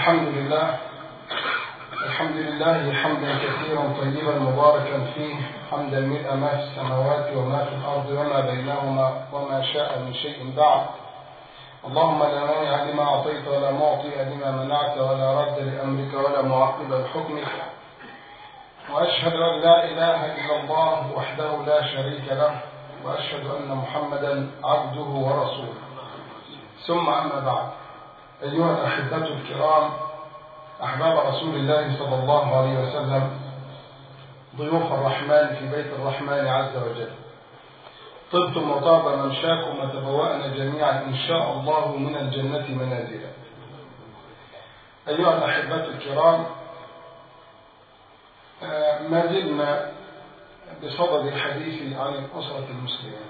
الحمد لله الحمد لله حمدا كثيرا طيبا مباركا فيه حمدا ملء ما في السماوات وما في الارض وما بينهما وما شاء من شيء بعد اللهم لا مانع لما اعطيت ولا معطي لما منعت ولا رد لامرك ولا معقب لحكمك واشهد ان لا اله الا الله وحده لا شريك له واشهد ان محمدا عبده ورسوله ثم اما بعد ايها الاحبه الكرام احباب رسول الله صلى الله عليه وسلم ضيوف الرحمن في بيت الرحمن عز وجل طبتم وطاب ممشاكم وتبوأنا جميعا إن شاء الله من الجنة منازلا أيها الأحبة الكرام ما زلنا بصدد الحديث عن الأسرة المسلمة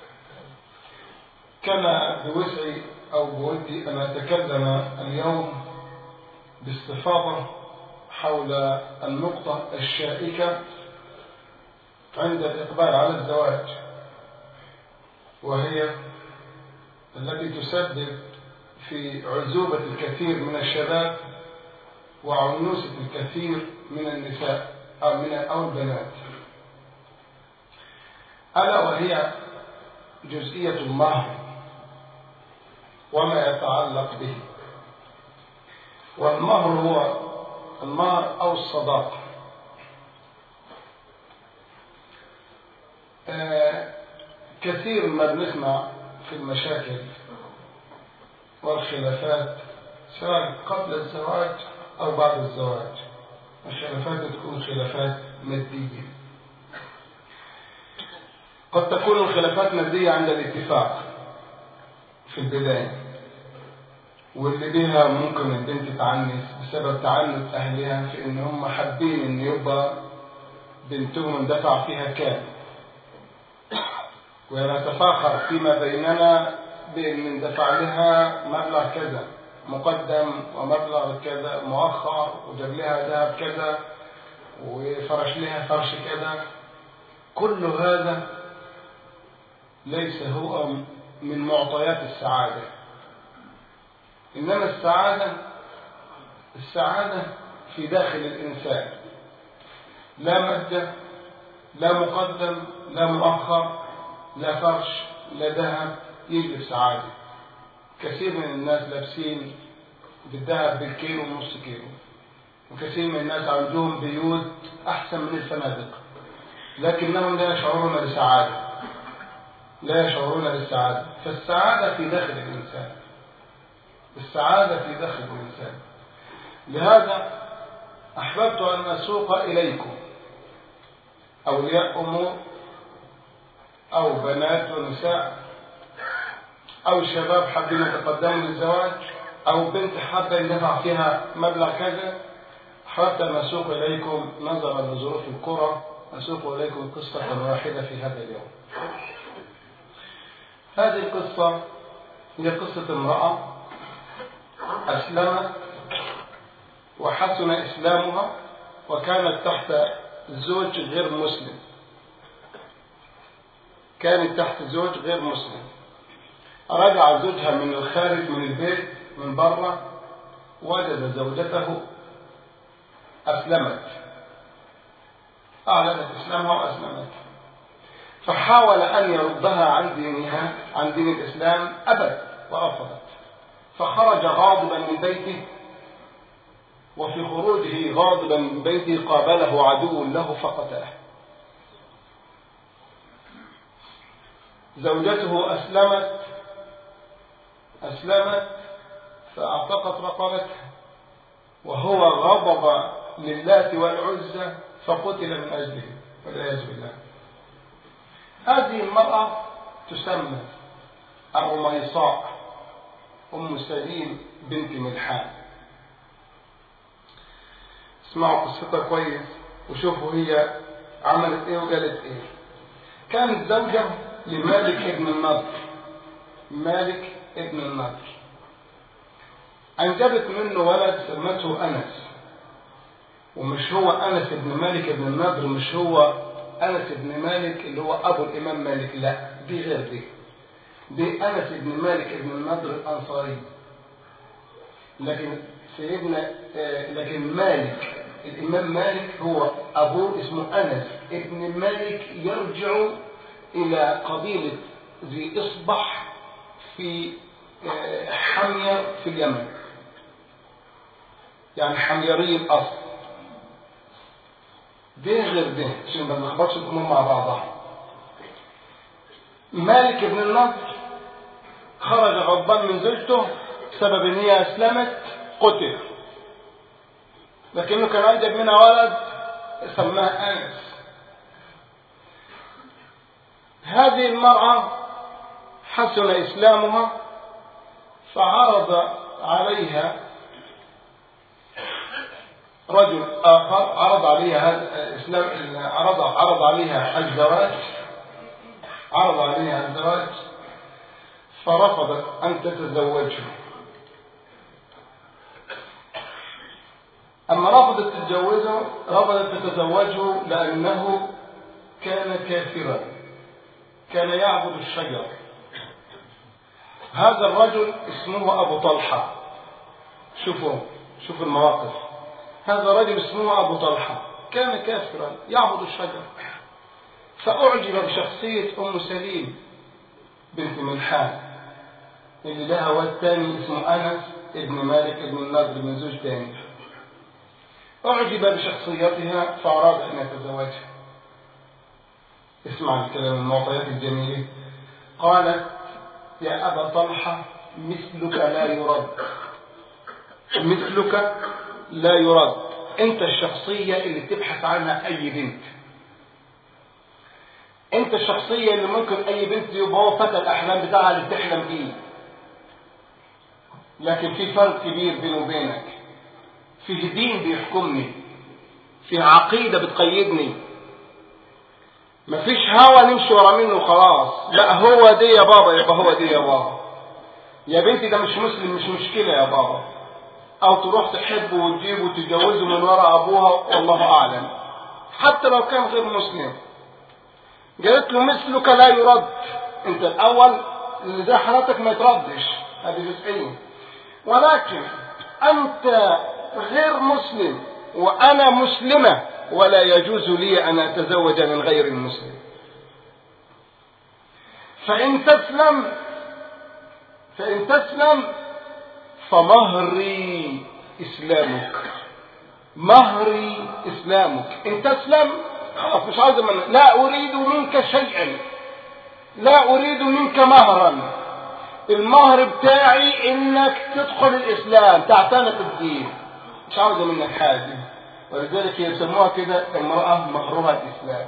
كما بوسعي أو بودي أن أتكلم اليوم باستفاضة حول النقطة الشائكة عند الإقبال على الزواج وهي التي تسبب في عزوبة الكثير من الشباب وعنوسة الكثير من النساء أو من أو البنات ألا وهي جزئية المهر وما يتعلق به والمهر هو المهر أو الصداقة آه كثير ما بنسمع في المشاكل والخلافات سواء قبل الزواج أو بعد الزواج الخلافات تكون خلافات مادية قد تكون الخلافات مادية عند الاتفاق في البداية واللي بيها ممكن البنت تعنف بسبب تعنت أهلها في إن هم حابين إن يبقى بنتهم اندفع فيها كام ونتفاخر فيما بيننا بأن اندفع لها مبلغ كذا مقدم ومبلغ كذا مؤخر وجاب لها ذهب كذا وفرش لها فرش كذا كل هذا ليس هو من معطيات السعادة إنما السعادة السعادة في داخل الإنسان لا مادة لا مقدم لا مؤخر لا فرش لا ذهب يجلب سعادة كثير من الناس لابسين بالذهب بالكيلو ونص كيلو وكثير من الناس عندهم بيوت أحسن من الفنادق لكنهم لا يشعرون بسعادة لا يشعرون بالسعادة فالسعادة في داخل الإنسان السعادة في داخل الإنسان لهذا أحببت أن أسوق إليكم أولياء أمور أو بنات ونساء أو شباب حابين يتقدموا للزواج أو بنت حابة يندفع فيها مبلغ كذا حتى نسوق إليكم نظرا لظروف القرى نسوق إليكم قصة واحدة في هذا اليوم هذه القصة هي قصة امرأة أسلمت وحسن إسلامها وكانت تحت زوج غير مسلم كانت تحت زوج غير مسلم رجع زوجها من الخارج من البيت من بره وجد زوجته أسلمت أعلنت إسلامها وأسلمت فحاول أن يردها عن دينها عن دين الإسلام أبد ورفضت فخرج غاضبا من بيته وفي خروجه غاضبا من بيته قابله عدو له فقتله زوجته أسلمت أسلمت فأعتقت رقبتها وهو غضب للات والعزة فقتل من أجله والعياذ بالله هذه المرأة تسمى الرميصاء أم سليم بنت ملحان اسمعوا قصتها كويس وشوفوا هي عملت ايه وقالت ايه كانت زوجة لمالك ابن النضر مالك ابن النضر أنجبت منه ولد سمته أنس ومش هو أنس بن مالك ابن النضر مش هو أنس بن مالك اللي هو أبو الإمام مالك لا دي غير دي دي أنس بن مالك بن النضر الأنصاري لكن سيدنا آه، لكن مالك الإمام مالك هو أبوه اسمه أنس ابن مالك يرجع إلى قبيلة ذي إصبح في آه، حمية في اليمن يعني حميري الأصل ده غير ده عشان ما نلخبطش الأمور مع بعضها مالك بن النضر خرج غضبان من زوجته بسبب ان هي اسلمت قتل لكنه كان انجب منها ولد سماه انس هذه المرأة حسن إسلامها فعرض عليها رجل آخر عرض عليها هذا إسلام عرض عرض عليها الزواج عرض عليها الزواج فرفضت أن تتزوجه أما رفضت تتجوزه رفضت تتزوجه لأنه كان كافرا كان يعبد الشجر هذا الرجل اسمه أبو طلحة شوفوا شوفوا المواقف هذا الرجل اسمه أبو طلحة كان كافرا يعبد الشجر فأعجب بشخصية أم سليم بنت ملحان اللي لها ولد تاني اسمه أنس ابن مالك ابن النضر من زوج تاني أعجب بشخصيتها فأراد أن يتزوجها اسمع الكلام المعطيات الجميلة قالت يا أبا طلحة مثلك لا يرد مثلك لا يرد أنت الشخصية اللي تبحث عنها أي بنت أنت الشخصية اللي ممكن أي بنت يبقى هو فتى الأحلام بتاعها اللي بتحلم بيه لكن في فرق كبير بيني وبينك فيه دين بيحكمني فيه عقيدة بتقيدني مفيش هوى نمشي ورا منه وخلاص لا هو دي يا بابا يبقى هو دي يا بابا يا بنتي ده مش مسلم مش مشكلة يا بابا او تروح تحبه وتجيبه وتتجوزه من ورا ابوها والله اعلم حتى لو كان غير مسلم قالت له مثلك لا يرد انت الاول اللي زي حالتك ما يتردش هذه جزئيه ولكن انت غير مسلم وانا مسلمه ولا يجوز لي ان اتزوج من غير المسلم فان تسلم فان تسلم فمهري اسلامك مهري اسلامك ان تسلم خلاص مش عاوز منك لا اريد منك شيئا لا اريد منك مهرا المهر بتاعي انك تدخل الاسلام تعتنق الدين مش عاوزه منك حاجه ولذلك يسموها كده امراه مهرها الاسلام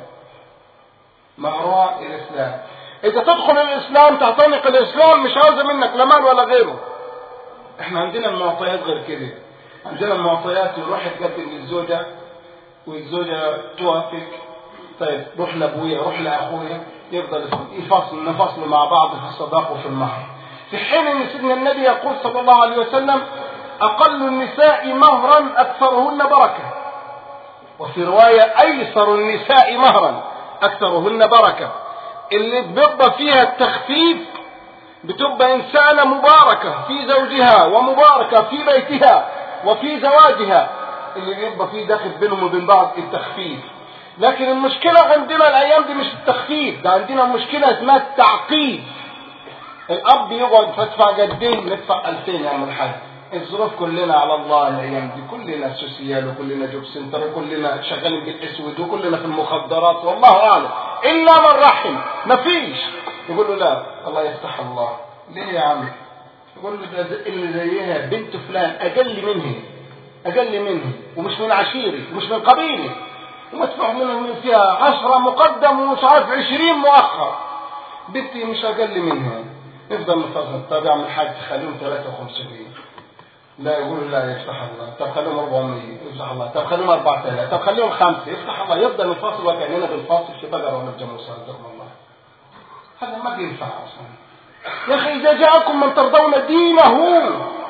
مهرها الاسلام اذا تدخل الاسلام تعتنق الاسلام مش عاوزه منك لا مال ولا غيره احنا عندنا المعطيات غير كده عندنا المعطيات يروح يتقدم للزوجه والزوجه توافق طيب روح لابويا روح لاخويا يفضل يفصل نفصل مع بعض في الصداق وفي المهر في حين ان سيدنا النبي يقول صلى الله عليه وسلم اقل النساء مهرا اكثرهن بركه وفي روايه ايسر النساء مهرا اكثرهن بركه اللي بيبقى فيها التخفيف بتبقى انسانه مباركه في زوجها ومباركه في بيتها وفي زواجها اللي بيبقى فيه داخل بينهم وبين بعض التخفيف لكن المشكلة عندنا الأيام دي مش التخفيف ده عندنا مشكلة اسمها التعقيد الأب يقعد تدفع قدين ندفع 2000 يا عم الحاج الظروف كلنا على الله الأيام دي كلنا سوسيال وكلنا جوب سنتر وكلنا شغالين بالأسود وكلنا في المخدرات والله أعلم إلا من رحم مفيش يقول له لا الله يفتح الله ليه يا عم يقول له ده اللي زيها بنت فلان أقل منه أقل منه ومش من عشيري ومش من قبيلي ومدفوع منهم فيها عشرة مقدم ومش عارف عشرين مؤخر بنتي مش أقل منها نفضل نفضل طب يعمل حاج خليهم 53 لا يقولوا لا يفتح الله طب خليهم 400 يفتح الله طب خليهم 4000 طب خليهم خمسة يفتح الله يفضل نفاصل وكأننا بنفاصل في بقرة ولا في جاموسة رزقنا الله هذا ما بينفع أصلا يا أخي إذا جاءكم من ترضون دينه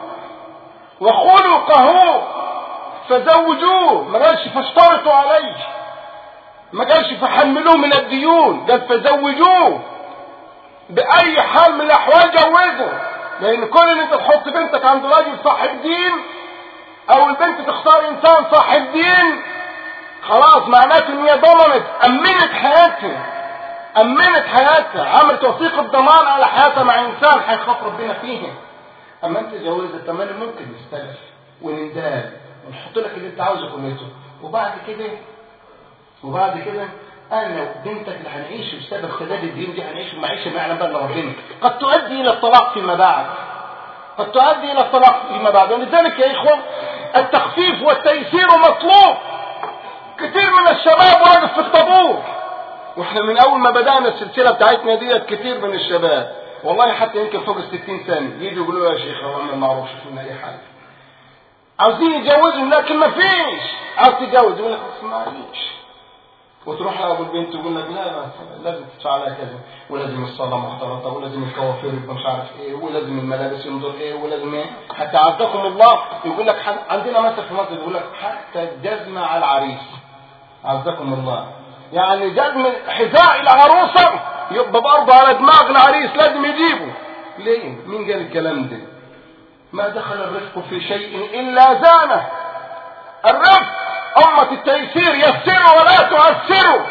وخلقه فزوجوه ما قالش فاشترطوا عليه ما قالش فحملوه من الديون قال فزوجوه بأي حال من الأحوال جوزه لأن كل اللي أنت تحط بنتك عند راجل صاحب دين او البنت تختار انسان صاحب دين خلاص معناته ان هي ضمنت امنت حياتها امنت حياتها عملت وثيقه ضمان على حياتها مع انسان هيخاف ربنا فيها اما انت جوزت التمام ممكن نستلف ونندال ونحط لك اللي انت عاوزه كليته وبعد كده وبعد كده انا لو بنتك اللي هنعيش بسبب خلال الدين دي هنعيش معيشه ما يعلم بها ربنا قد تؤدي الى الطلاق فيما بعد قد تؤدي الى الطلاق فيما بعد ولذلك يا اخوه التخفيف والتيسير مطلوب كثير من الشباب واقف في الطابور واحنا من اول ما بدانا السلسله بتاعتنا ديت كثير من الشباب والله حتى يمكن فوق ال 60 سنه يجوا يقولوا يا شيخ هو عمل معروف شوف لنا اي حاجه عاوزين يتجوزوا لكن ما فيش عاوز تتجوز يقول لك بس معليش وتروح لابو البنت تقول لك لا لا لازم تدفع عليها كذا ولازم الصلاه محترمه ولازم الكوافير يبقى مش عارف ايه ولازم الملابس ينظر ايه ولازم ايه حتى عزكم الله يقول لك عندنا مثل في مصر يقول لك حتى الجزمه على العريس عزكم الله يعني جزم حذاء العروسه يبقى برضه على دماغ العريس لازم يجيبه ليه؟ مين قال الكلام ده؟ ما دخل الرفق في شيء الا زانه الرفق أمة التيسير يسروا ولا تعسروا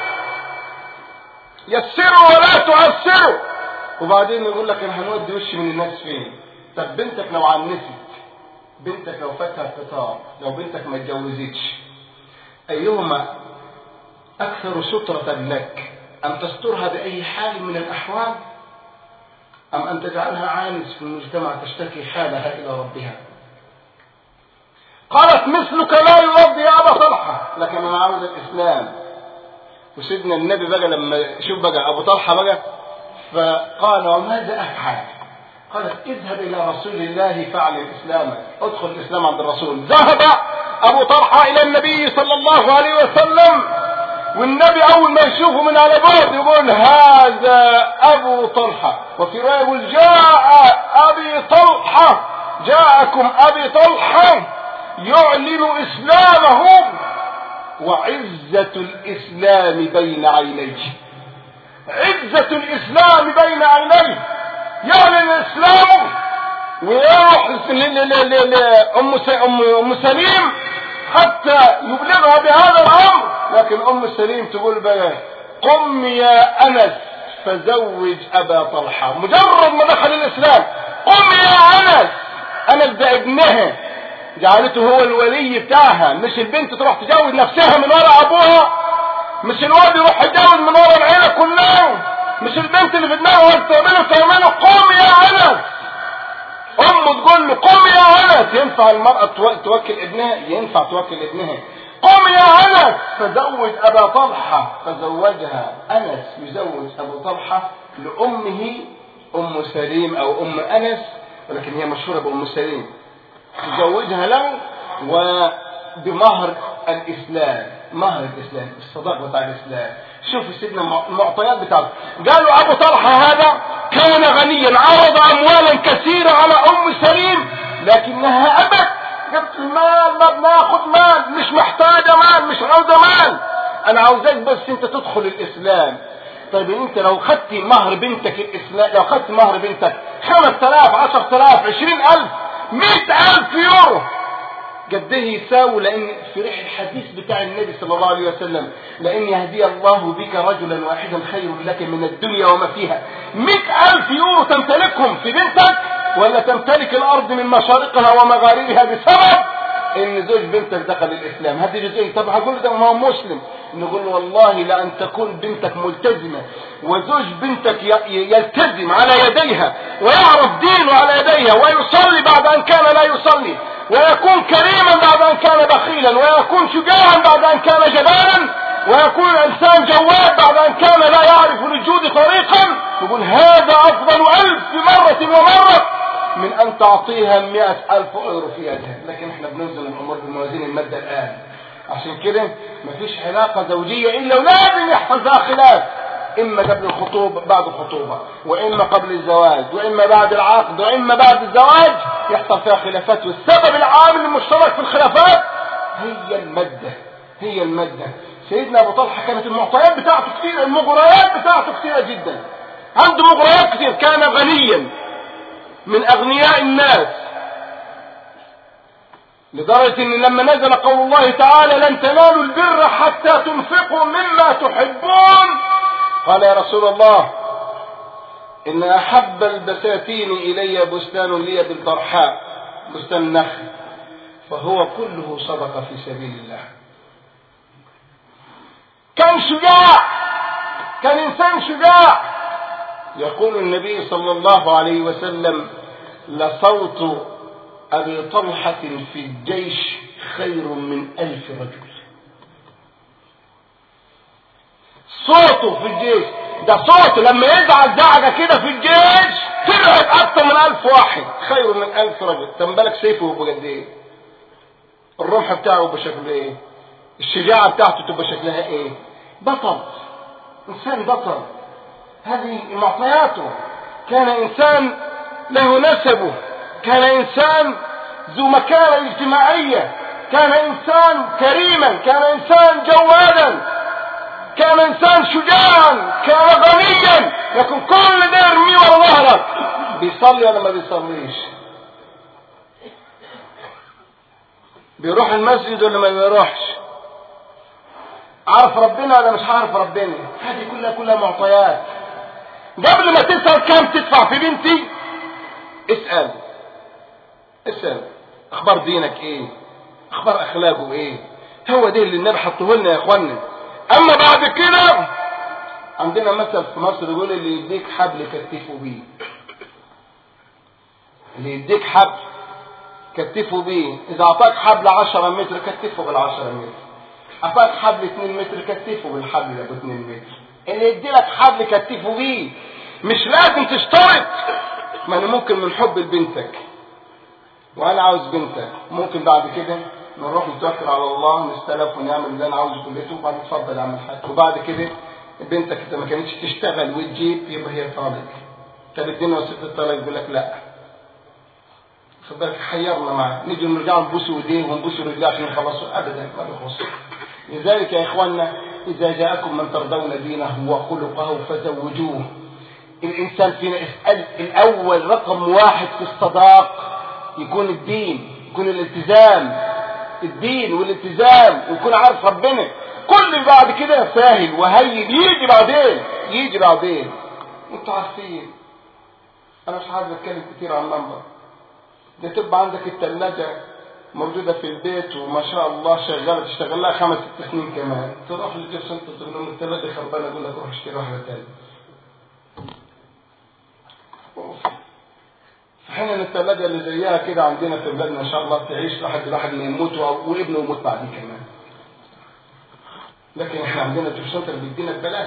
يسروا ولا تعسروا وبعدين يقول لك انا هنودي وشي من الناس فين طب بنتك لو عنست بنتك لو فاتها الفطار لو بنتك ما اتجوزتش ايهما اكثر سترة لك ان تسترها باي حال من الاحوال ام ان تجعلها عانس في المجتمع تشتكي حالها الى ربها قالت مثلك لا يرضي يا ابا طلحه لكن انا عاوز الاسلام وسيدنا النبي بقى لما شوف بقى ابو طلحه بقى فقال وماذا افعل؟ قالت اذهب الى رسول الله فاعلم اسلامك ادخل الاسلام عند الرسول ذهب ابو طلحه الى النبي صلى الله عليه وسلم والنبي اول ما يشوفه من على بعد يقول هذا ابو طلحه وفي روايه يقول جاء ابي طلحه جاءكم ابي طلحه يعلن اسلامه وعزة الاسلام بين عينيه عزة الاسلام بين عينيه يعلن اسلامه ويروح لأم أم سليم حتى يبلغها بهذا الأمر لكن أم سليم تقول بقى قم يا أنس فزوج أبا طلحة مجرد ما دخل الإسلام قم يا أنس أنس ده ابنها جعلته هو الولي بتاعها مش البنت تروح تجوز نفسها من ورا ابوها مش الواد يروح يتجوز من ورا العيله كلها مش البنت اللي في دماغها تعمله تعمله قوم يا انس امه تقول له قوم يا انس ينفع المراه توكل ابنها ينفع توكل ابنها قم يا انس فزوج ابا طلحه فزوجها انس يزوج ابو طلحه لامه ام سليم او ام انس ولكن هي مشهوره بام سليم تزوجها له وبمهر الاسلام مهر الاسلام الصداق بتاع الاسلام شوف سيدنا المعطيات بتاعته قالوا ابو طلحه هذا كان غنيا عرض اموالا كثيره على ام سليم لكنها ابت قلت المال ما بناخد مال مش محتاجه مال مش عاوزه مال انا عاوزاك بس انت تدخل الاسلام طيب انت لو خدت مهر بنتك الاسلام لو خدت مهر بنتك 5000 10000 20000 مئة ألف يورو قد ايه يساوي لان في ريح الحديث بتاع النبي صلى الله عليه وسلم لان يهدي الله بك رجلا واحدا خير لك من الدنيا وما فيها مئة ألف يورو تمتلكهم في بنتك ولا تمتلك الارض من مشارقها ومغاربها بسبب ان زوج بنتك دخل الاسلام هذه جزئيه طب هقول ده ما هو مسلم نقول والله لان تكون بنتك ملتزمه وزوج بنتك يلتزم على يديها ويعرف دينه على يديها ويصلي بعد ان كان لا يصلي ويكون كريما بعد ان كان بخيلا ويكون شجاعا بعد ان كان جبانا ويكون انسان جواد بعد ان كان لا يعرف للجود طريقا نقول هذا افضل الف مرة ومرة من ان تعطيها مئة الف اورو في يدها لكن احنا بننزل الامور بموازين المادة الان عشان كده مفيش علاقة زوجية الا ولازم يحصل فيها خلاف اما قبل الخطوبة بعد الخطوبة واما قبل الزواج واما بعد العقد واما بعد الزواج يحصل فيها خلافات والسبب العامل المشترك في الخلافات هي المادة هي المادة سيدنا ابو طلحة كانت المعطيات بتاعته كتير المغريات بتاعته كتيرة جدا عنده مغريات كتير كان غنيا من اغنياء الناس لدرجة ان لما نزل قول الله تعالى لن تنالوا البر حتى تنفقوا مما تحبون قال يا رسول الله ان احب البساتين الي بستان لي بالضرحاء بستان النخل فهو كله صدقة في سبيل الله كان شجاع كان انسان شجاع يقول النبي صلى الله عليه وسلم لصوت ابي طلحة في الجيش خير من الف رجل صوته في الجيش ده صوته لما يزعل زعجة كده في الجيش ترعب اكتر من الف واحد خير من الف رجل تنبلك سيفه بقد ايه الرمح بتاعه بشكل ايه الشجاعة بتاعته تبقى شكلها ايه بطل انسان بطل هذه معطياته كان انسان له نسبه كان انسان ذو مكانة اجتماعية كان انسان كريما كان انسان جوادا كان انسان شجاعا كان غنيا لكن كل ده يرميه ورا ظهرك بيصلي ولا ما بيصليش بيروح المسجد ولا ما بيروحش عارف ربنا ولا مش عارف ربنا هذه كلها كلها معطيات قبل ما تسأل كم تدفع في بنتي اسأل اسأل اخبار دينك ايه اخبار اخلاقه ايه هو ده اللي النبي حطه لنا يا اخوانا اما بعد كده عندنا مثل في مصر يقول اللي يديك حبل كتفه بيه اللي يديك حبل كتفه بيه اذا اعطاك حبل 10 متر كتفه بال 10 متر اعطاك حبل 2 متر كتفه بالحبل ابو 2 متر اللي يدي لك حبل كتفه بيه مش لازم تشترط ما انا ممكن من حب لبنتك وانا عاوز بنتك ممكن بعد كده نروح نتوكل على الله نستلف ونعمل اللي انا عاوزه كليته وبعد اتفضل اعمل حاجه وبعد كده بنتك اذا ما كانتش تشتغل وتجيب يبقى هي طالق طب ادينا وسيله الطلاق يقول لك لا خد بالك حيرنا معاه نيجي نرجع نبوس ايديه ونبوس رجليه عشان يخلصوا ابدا ما بيخلصوا لذلك يا اخواننا اذا جاءكم من ترضون دينه وخلقه فزوجوه الانسان فينا يسال الاول رقم واحد في الصداق يكون الدين يكون الالتزام الدين والالتزام ويكون عارف ربنا كل اللي بعد كده سهل وهين يجي بعدين يجي بعدين انتوا عارفين انا مش عايز اتكلم كتير عن المنبر ده تبقى عندك الثلاجة موجودة في البيت وما شاء الله شغالة تشتغل لها خمس ست سنين كمان تروح للجيب انت تقول لهم الثلاجة خربانة يقول لك روح اشتري واحدة تانية في حين ان الثلاجة اللي زيها كده عندنا في بلادنا ان شاء الله تعيش لحد الواحد ما يموت وابنه يموت بعديه كمان لكن احنا عندنا الجيب سنتر بيدينا ببلاش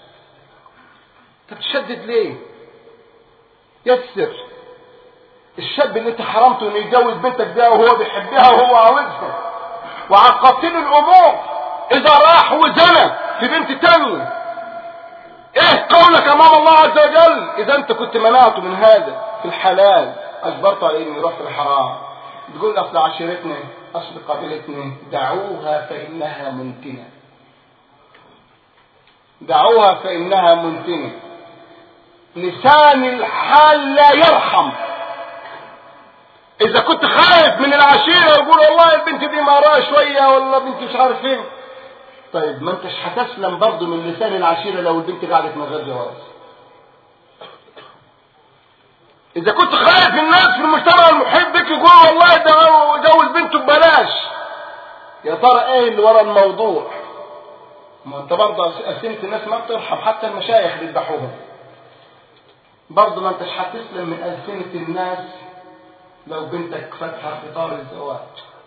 انت بتشدد ليه؟ يسر الشاب اللي انت حرمته انه يتجوز بنتك ده وهو بيحبها وهو عاوزها وعقدت له الامور اذا راح وزنى في بنت تانية ايه قولك امام الله عز وجل اذا انت كنت منعته من هذا في الحلال اجبرته عليه انه يروح في الحرام تقول اصل عشيرتنا اصل قبيلتنا دعوها فانها منتنه دعوها فانها منتنه لسان الحال لا يرحم اذا كنت خايف من العشيرة ويقول والله البنت دي ماراه شوية ولا بنت مش عارف فين طيب ما انتش هتسلم برضه من لسان العشيرة لو البنت قعدت من غير جواز اذا كنت خايف الناس في المجتمع المحب بك يقول والله ده جوز بنته ببلاش يا ترى ايه اللي ورا الموضوع ما انت برضه أسئلة الناس ما بترحم حتى المشايخ بيذبحوهم برضه ما انتش هتسلم من ألسنة الناس لو بنتك فاتحة خطار الزواج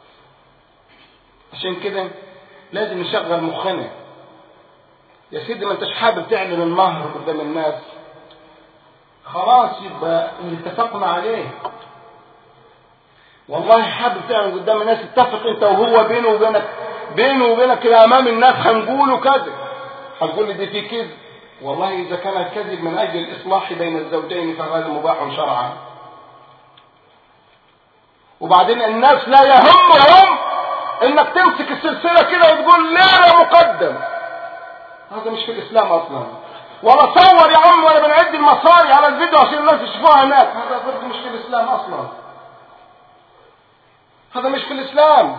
عشان كده لازم نشغل مخنا يا سيدي ما انتش حابب تعلن المهر قدام الناس خلاص يبقى اللي اتفقنا عليه والله حابب تعلن قدام الناس اتفق انت وهو بينه وبينك بينه وبينك كده امام الناس هنقوله كذب هتقول لي دي في كذب والله اذا كان الكذب من اجل الاصلاح بين الزوجين فهذا مباح شرعا وبعدين الناس لا يهمهم انك تمسك السلسلة كده وتقول لا يا مقدم هذا مش في الاسلام اصلا ولا صور يا عم ولا بنعد المصاري على الفيديو عشان الناس يشوفوها هناك هذا برضه مش في الاسلام اصلا هذا مش في الاسلام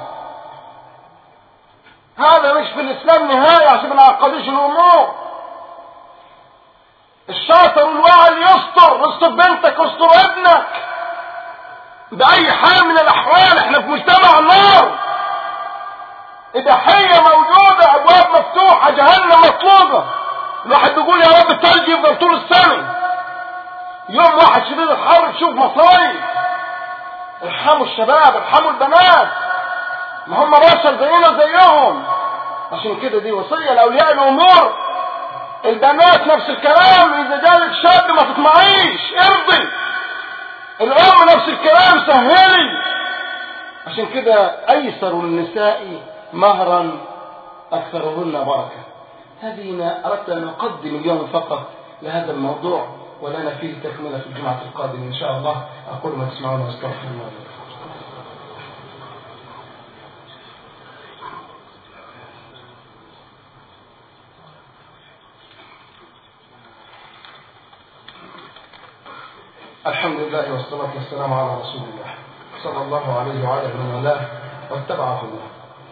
هذا مش في الاسلام نهاية عشان ما نعقدوش الامور الشاطر والواعي يستر استر بنتك استر ابنك بأي حال من الأحوال احنا في مجتمع النار إباحية موجودة أبواب مفتوحة جهنم مطلوبة الواحد بيقول يا رب التلج يفضل طول السنة يوم واحد شديد الحر تشوف مصايب ارحموا الشباب ارحموا البنات ما هم بشر زينا زيهم عشان كده دي وصية لأولياء الأمور البنات نفس الكلام إذا جالك شاب ما تطمعيش ارضي الأم نفس الكلام سهلي عشان كده أيسر النساء مهرا أكثرهن بركة هذه أردت أن أقدم اليوم فقط لهذا الموضوع ولنا فيه تكملة في الجمعة القادمة إن شاء الله أقول ما تسمعون واستغفر الله الحمد لله والصلاة والسلام على رسول الله صلى الله عليه وعلى من والاه واتبع الله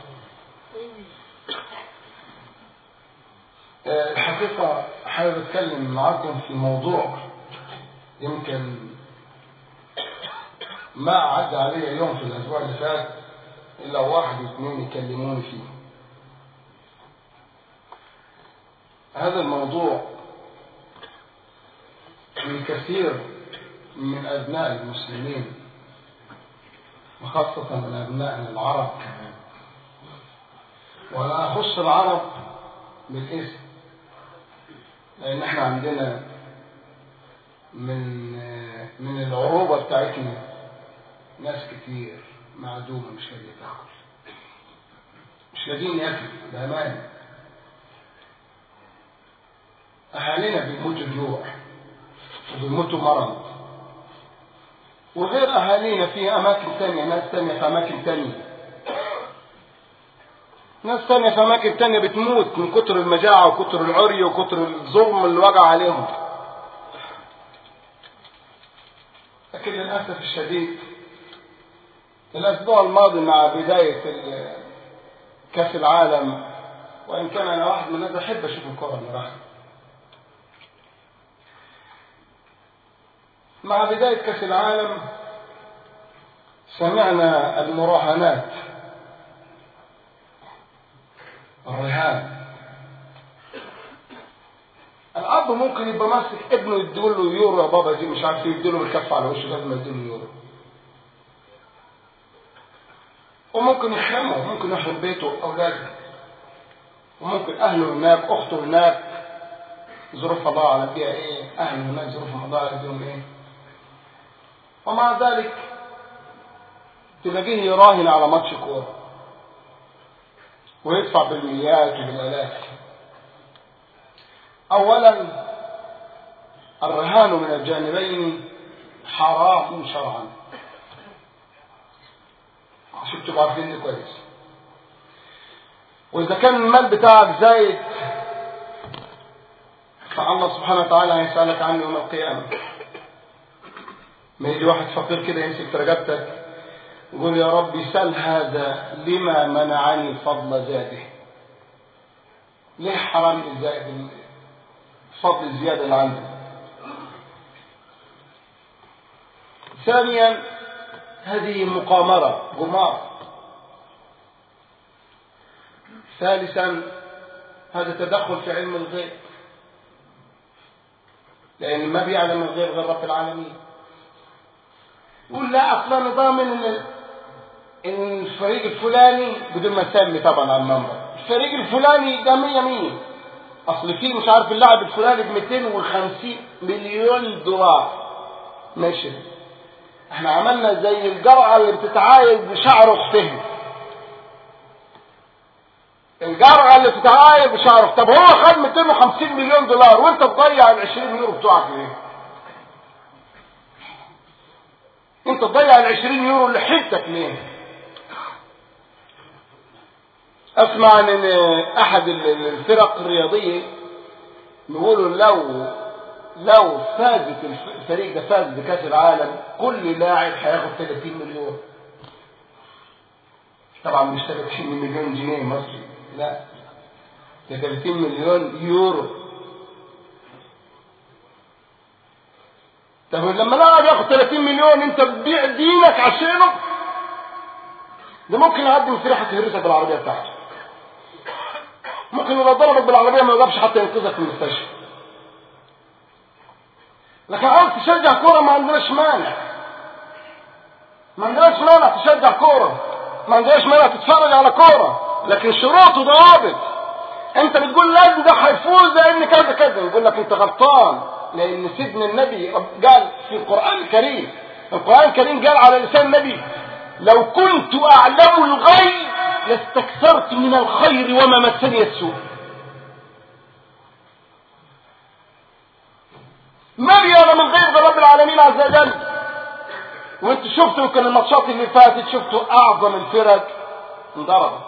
الحقيقة حابب أتكلم معكم في موضوع يمكن ما عدى علي يوم في الأسبوع اللي فات إلا واحد اثنين يكلموني فيه هذا الموضوع الكثير من أبناء المسلمين وخاصة من أبنائنا العرب كمان وأنا أخص العرب بالاسم لأن احنا عندنا من من العروبة بتاعتنا ناس كتير معدومة مش لاقية تاكل مش لاقيين ياكل بأمانة أهالينا بيموتوا جوع وبيموتوا مرض وغير أهالينا في أماكن تانية ناس تانية في أماكن تانية ناس تانية في أماكن تانية بتموت من كتر المجاعة وكتر العري وكتر الظلم اللي وقع عليهم لكن للأسف الشديد الأسبوع الماضي مع بداية كأس العالم وإن كان أنا واحد من الناس أحب أشوف الكرة المراهنة مع بداية كأس العالم سمعنا المراهنات الرهان الأب ممكن يبقى ماسك ابنه يديله له يورو يا بابا دي مش عارف يديله بالكف على وشه لازم يديله يورو وممكن يحرمه ممكن يحرم بيته أولاده وممكن أهله هناك أخته هناك ظروفها ضاع على فيها إيه أهله هناك ظروفهم ضاع على فيهم إيه ومع ذلك تلاقيه يراهن على ماتش كوره ويدفع بالمليات وبالالاف اولا الرهان من الجانبين حرام شرعا عشان تبقوا عارفين كويس واذا كان المال بتاعك زايد فالله سبحانه وتعالى هيسألك عنه يوم القيامة ما يجي واحد فقير كده يمسك في رقبتك يقول يا رب سل هذا لما منعني فضل زاده ليه حرام الزائد فضل الزيادة اللي عنده ثانيا هذه مقامرة قمار ثالثا هذا تدخل في علم الغيب لأن ما بيعلم الغيب غير رب العالمين يقول لا أصلا أنا ضامن إن إن الفريق الفلاني بدون ما اسمي طبعا على المنبر الفريق الفلاني ده 100 100 اصل في مش عارف اللاعب الفلاني ب 250 مليون دولار ماشي احنا عملنا زي الجرعه اللي بتتعايد بشعر اختها الجرعه اللي بتتعايد بشعر طب هو خد 250 مليون دولار وانت تضيع ال 20 يورو بتوعك ليه؟ انت تضيع ال 20 يورو اللي حيلتك ليه؟ اسمع ان احد الفرق الرياضيه بيقولوا لو لو فازت الفريق ده فاز بكاس العالم كل لاعب هياخد 30 مليون طبعا مش 30 مليون جنيه مصري لا ده 30 مليون يورو طب لما لاعب ياخد 30 مليون انت بتبيع دينك عشانه ده ممكن يقدم في ريحه يهرسك بالعربيه بتاعته ممكن لو ضربك بالعربيه ما يقدرش حتى ينقذك من المستشفى لكن عاوز تشجع كوره ما عندناش مانع ما عندناش مانع تشجع كوره ما عندناش مانع تتفرج على كوره لكن شروط وضوابط انت بتقول لازم ده هيفوز لان كذا كذا يقول لك انت غلطان لان سيدنا النبي قال في القران الكريم القران الكريم قال على لسان النبي لو كنت اعلم الغيب لاستكثرت من الخير وما مسني السوء مليانة من غير رب العالمين عز وجل وانت شفتوا يمكن الماتشات اللي فاتت شفتوا اعظم الفرق انضربت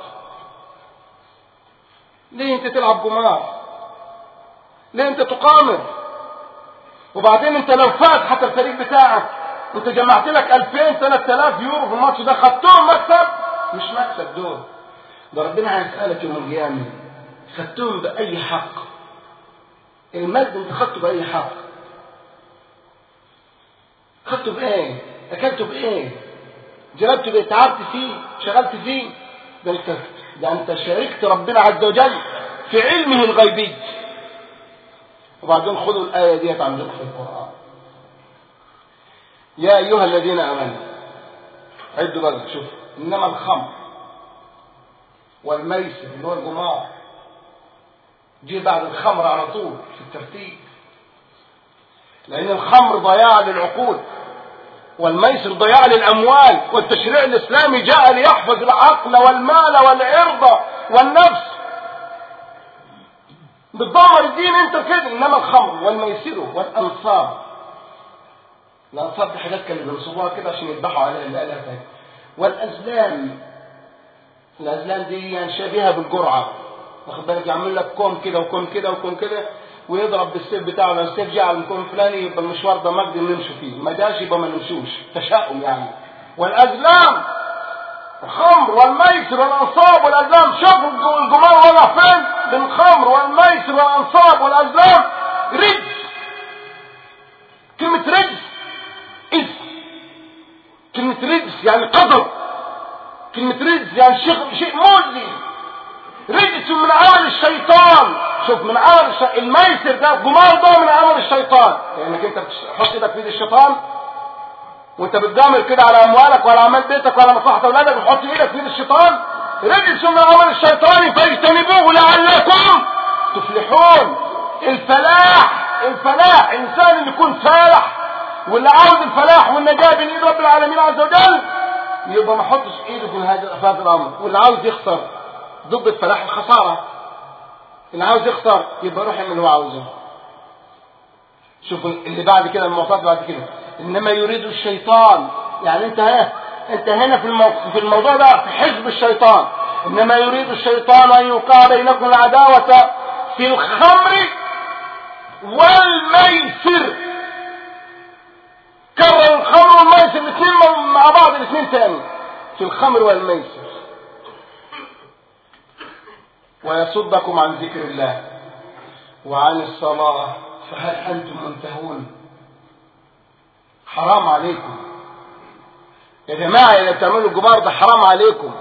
ليه انت تلعب قمار ليه انت تقامر وبعدين انت لو فات حتى الفريق بتاعك انت جمعت لك 2000 3000 يورو في الماتش ده خدتهم مكسب مش مكسب دول ده ربنا هيسألك يوم القيامة خدتهم بأي حق المجد انت خدته بأي حق خدته بإيه أكلته بإيه جربته بإيه تعبت فيه شغلت فيه ده انت ده انت شاركت ربنا عز وجل في علمه الغيبي وبعدين خذوا الآية ديت عندكم في القرآن يا أيها الذين آمنوا عدوا بقى شوف إنما الخمر والميسر اللي هو الجمار جه بعد الخمر على طول في الترتيب لأن الخمر ضياع للعقول والميسر ضياع للأموال والتشريع الإسلامي جاء ليحفظ العقل والمال والعرض والنفس بتدمر الدين انت كده انما الخمر والميسر والانصاب الانصاب دي حاجات كانوا بينصبوها كده عشان يذبحوا عليها الالهه والازلام الازلام دي يعني شبيهه بالجرعه واخد بالك يعمل لك كوم كده وكوم كده وكوم كده ويضرب بالسيف بتاعه لو السيف جه على المكون الفلاني يبقى المشوار ده مجد نمشي فيه ما جاش يبقى ما نمشوش تشاؤم يعني والازلام الخمر والميسر والانصاب والازلام شوفوا الجمال وضع فين بالخمر والميسر والانصاب والازلام رجس كلمة رجس اسم كلمة رجس يعني قدر كلمة رجس يعني شيء شيء مؤذي رجس من عمل الشيطان شوف من عمل الش... الميسر ده الجمال ده من عمل الشيطان لانك انت بتحط ايدك في ايد الشيطان وانت بتجامل كده على اموالك وعلى اعمال بيتك وعلى مصلحه اولادك بتحط ايدك في ايد الشيطان رجس من عمل الشيطان فاجتنبوه لعلكم تفلحون الفلاح الفلاح الانسان اللي يكون فالح واللي عاوز الفلاح والنجاه بين ايد رب العالمين عز وجل يبقى ما يحطش ايده في هذا هذا الامر واللي عاوز يخسر ضد الفلاح الخساره اللي عاوز يخسر يبقى يروح يعمل اللي هو عاوزه شوف اللي بعد كده المواصفات بعد كده انما يريد الشيطان يعني انت ها انت هنا في المو... في الموضوع ده في حزب الشيطان انما يريد الشيطان ان يوقع بينكم العداوه في الخمر والميسر كرر الخمر والميسر الاثنين مع بعض الاثنين تاني في الخمر والميسر ويصدكم عن ذكر الله وعن الصلاة فهل أنتم منتهون حرام عليكم يا جماعة اللي بتعملوا الجبار ده حرام عليكم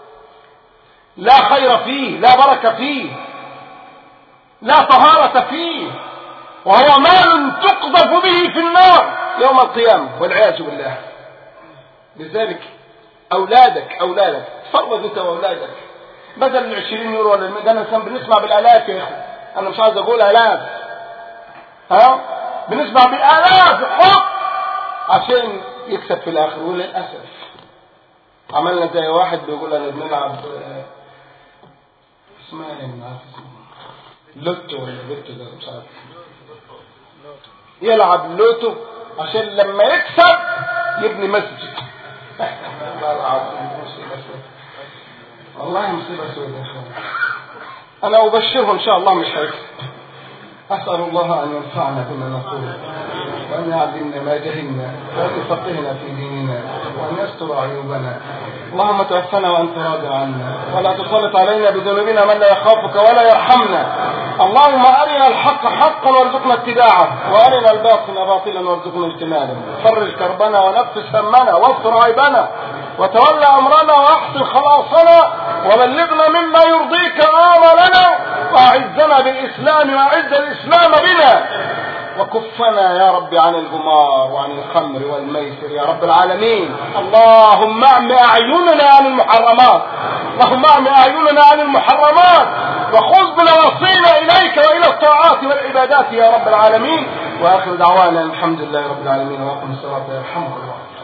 لا خير فيه لا بركة فيه لا طهارة فيه وهو مال تقذف به في النار يوم القيامة والعياذ بالله لذلك أولادك أولادك تفرج أنت وأولادك بدل ال 20 يورو ولا ده انا كان بنسمع بالالاف يا اخي انا مش عايز اقول الاف ها بنسمع بالاف حب عشان يكسب في الاخر وللاسف عملنا زي واحد بيقول انا بنلعب اسمها ايه مش عارف لوتو ولا لوتو ده مش عارف يلعب لوتو عشان لما يكسب يبني مسجد الله العظيم والله مصيبة سوداء يا اخوان انا ابشره ان شاء الله مش هيكسب اسال الله ان ينفعنا بما نقول وأن يعلمنا ما جهلنا وأن يفقهنا في ديننا وأن يستر عيوبنا اللهم توفنا وأنت راض عنا ولا تسلط علينا بذنوبنا من لا يخافك ولا يرحمنا اللهم أرنا الحق حقا وارزقنا اتباعه وأرنا الباطل باطلا وارزقنا اجتنابه فرج كربنا ونفس همنا واستر عيبنا وتولى أمرنا وأحسن خلاصنا وبلغنا مما يرضيك آمالنا وأعزنا بالإسلام وأعز الإسلام بنا وكفنا يا رب عن القمار وعن الخمر والميسر يا رب العالمين اللهم اعم اعيننا عن المحرمات اللهم اعم اعيننا عن المحرمات وخذ بنواصينا اليك والى الطاعات والعبادات يا رب العالمين واخر دعوانا الحمد لله رب العالمين واقم الصلاه يرحمك الله